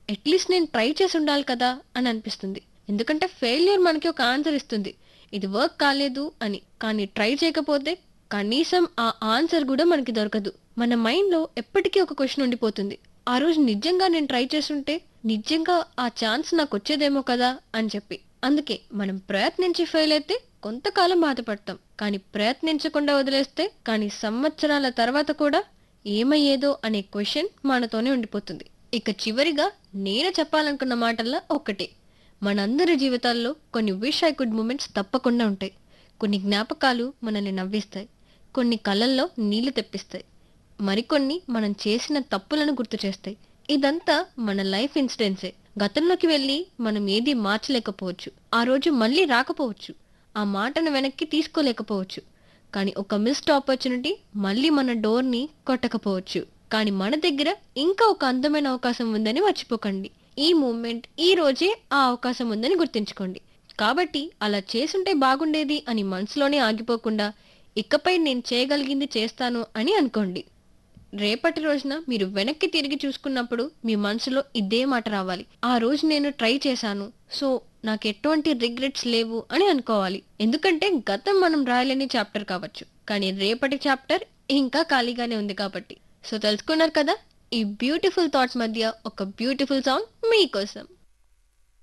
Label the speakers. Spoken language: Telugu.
Speaker 1: అట్లీస్ట్ నేను ట్రై చేసి ఉండాలి కదా అని అనిపిస్తుంది ఎందుకంటే ఫెయిల్యూర్ మనకి ఒక ఆన్సర్ ఇస్తుంది ఇది వర్క్ కాలేదు అని కానీ ట్రై చేయకపోతే కనీసం ఆ ఆన్సర్ కూడా మనకి దొరకదు మన మైండ్ లో ఎప్పటికీ ఒక క్వశ్చన్ ఉండిపోతుంది ఆ రోజు నిజంగా నేను ట్రై చేస్తుంటే నిజంగా ఆ ఛాన్స్ నాకు వచ్చేదేమో కదా అని చెప్పి అందుకే మనం ప్రయత్నించి ఫెయిల్ అయితే కొంతకాలం బాధపడతాం కానీ ప్రయత్నించకుండా వదిలేస్తే కానీ సంవత్సరాల తర్వాత కూడా ఏమయ్యేదో అనే క్వశ్చన్ మనతోనే ఉండిపోతుంది ఇక చివరిగా నేను చెప్పాలనుకున్న మాటల్లో ఒక్కటే మనందరి జీవితాల్లో కొన్ని విష్ ఐ కుడ్ మూమెంట్స్ తప్పకుండా ఉంటాయి కొన్ని జ్ఞాపకాలు మనల్ని నవ్విస్తాయి కొన్ని కళ్ళల్లో నీళ్లు తెప్పిస్తాయి మరికొన్ని మనం చేసిన తప్పులను గుర్తు చేస్తాయి ఇదంతా మన లైఫ్ ఇన్సిడెంట్సే గతంలోకి వెళ్ళి మనం ఏది మార్చలేకపోవచ్చు ఆ రోజు మళ్ళీ రాకపోవచ్చు ఆ మాటను వెనక్కి తీసుకోలేకపోవచ్చు కానీ ఒక మిస్డ్ ఆపర్చునిటీ మళ్ళీ మన డోర్ని కొట్టకపోవచ్చు కానీ మన దగ్గర ఇంకా ఒక అందమైన అవకాశం ఉందని మర్చిపోకండి ఈ మూమెంట్ ఈ రోజే ఆ అవకాశం ఉందని గుర్తుంచుకోండి కాబట్టి అలా చేసుంటే బాగుండేది అని మనసులోనే ఆగిపోకుండా ఇకపై నేను చేయగలిగింది చేస్తాను అని అనుకోండి రేపటి రోజున మీరు వెనక్కి తిరిగి చూసుకున్నప్పుడు మీ మనసులో ఇదే మాట రావాలి ఆ రోజు నేను ట్రై చేశాను సో నాకు ఎటువంటి రిగ్రెట్స్ లేవు అని అనుకోవాలి ఎందుకంటే గతం మనం రాయలేని చాప్టర్ కావచ్చు కానీ రేపటి చాప్టర్ ఇంకా ఖాళీగానే ఉంది కాబట్టి సో తెలుసుకున్నారు కదా ఈ బ్యూటిఫుల్ థాట్స్ మధ్య ఒక బ్యూటిఫుల్ సాంగ్ మీకోసం